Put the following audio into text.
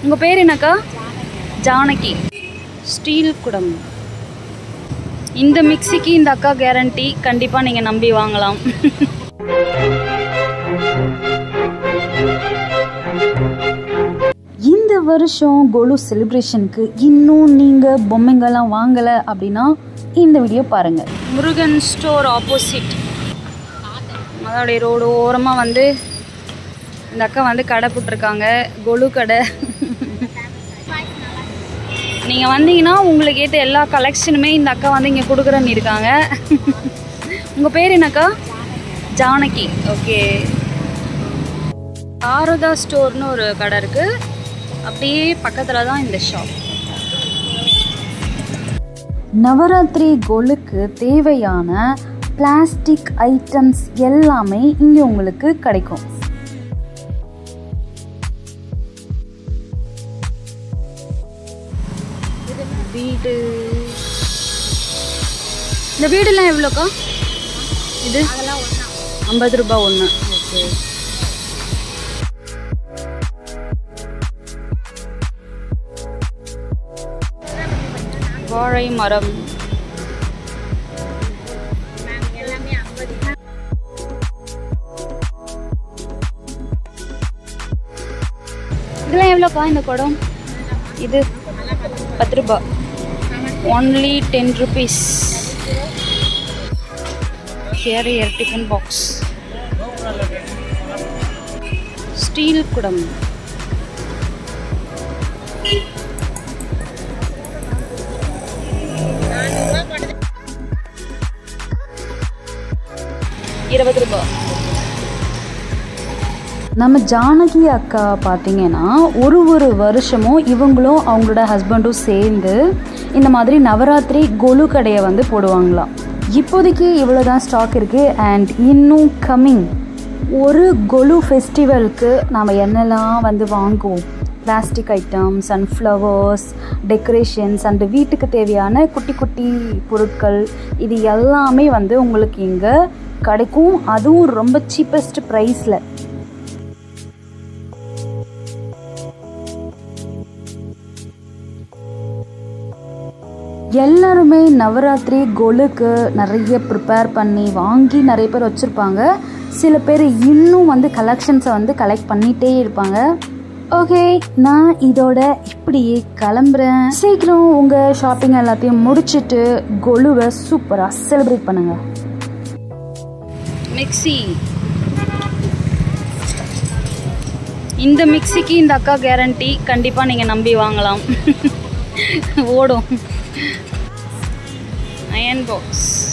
உங்கள் பேர் என்னக்கா ஜானகி ஸ்டீல் குடம் இந்த மிக்ஸிக்கு இந்த அக்கா கேரண்டி கண்டிப்பாக நீங்கள் நம்பி வாங்கலாம் இந்த வருஷம் கோலு செலிப்ரேஷனுக்கு இன்னும் நீங்கள் பொம்மைங்கள்லாம் வாங்கலை அப்படின்னா இந்த வீடியோ பாருங்கள் முருகன் ஸ்டோர் ஆப்போசிட் அதோடைய ரோடு ஓரமாக வந்து இந்த அக்கா வந்து கடை போட்டிருக்காங்க கொலு கடை நீங்கள் வந்தீங்கன்னா உங்களுக்கு ஏற்ற எல்லா கலெக்ஷனுமே இந்த அக்கா வந்து இங்கே கொடுக்குறேன்னு இருக்காங்க உங்கள் பேர் என்னக்கா ஜானகி ஓகே ஆரோதா ஸ்டோர்னு ஒரு கடை இருக்குது அப்படியே பக்கத்தில் தான் இந்த ஷாப் நவராத்திரி கோலுக்கு தேவையான பிளாஸ்டிக் ஐட்டம்ஸ் எல்லாமே இங்கே உங்களுக்கு கிடைக்கும் வீடு இந்த வீடுலாம் எவ்வளோக்கா இது ஐம்பது ரூபாய் ஒன்று ஓகே வாழை மரம் இதெல்லாம் எவ்வளோக்கா இந்த குடம் இது பத்து ரூபாய் only ten rupees here year tiffin box steel குடம் இருபது ரூபாய் நம்ம ஜானகி அக்கா பார்த்தீங்கன்னா ஒரு ஒரு வருஷமும் இவங்களும் அவங்களோட ஹஸ்பண்டும் சேர்ந்து இந்த மாதிரி நவராத்திரி கொலு கடையை வந்து போடுவாங்களாம் இப்போதைக்கு இவ்வளோ தான் ஸ்டாக் இருக்குது அண்ட் இன்னும் கம்மிங் ஒரு கொலு ஃபெஸ்டிவலுக்கு நாம் என்னெல்லாம் வந்து வாங்குவோம் plastic items and flowers decorations and வீட்டுக்கு தேவையான குட்டி குட்டி பொருட்கள் இது எல்லாமே வந்து உங்களுக்கு இங்கே கிடைக்கும் அதுவும் ரொம்ப சீப்பஸ்ட் ப்ரைஸில் எல்லாருமே நவராத்திரி கொலுக்கு நிறைய ப்ரிப்பேர் பண்ணி வாங்கி நிறைய பேர் வச்சுருப்பாங்க சில பேர் இன்னும் வந்து கலெக்ஷன்ஸை வந்து கலெக்ட் பண்ணிகிட்டே இருப்பாங்க ஓகே நான் இதோட இப்படியே கிளம்புறேன் சீக்கிரம் உங்கள் ஷாப்பிங் எல்லாத்தையும் முடிச்சுட்டு கொலுவை சூப்பராக செலிப்ரேட் பண்ணுங்க மிக்ஸி இந்த மிக்ஸிக்கு இந்த அக்கா கேரண்டி கண்டிப்பாக நீங்கள் நம்பி வாங்கலாம் ஓடும் அயன் பாக்ஸ்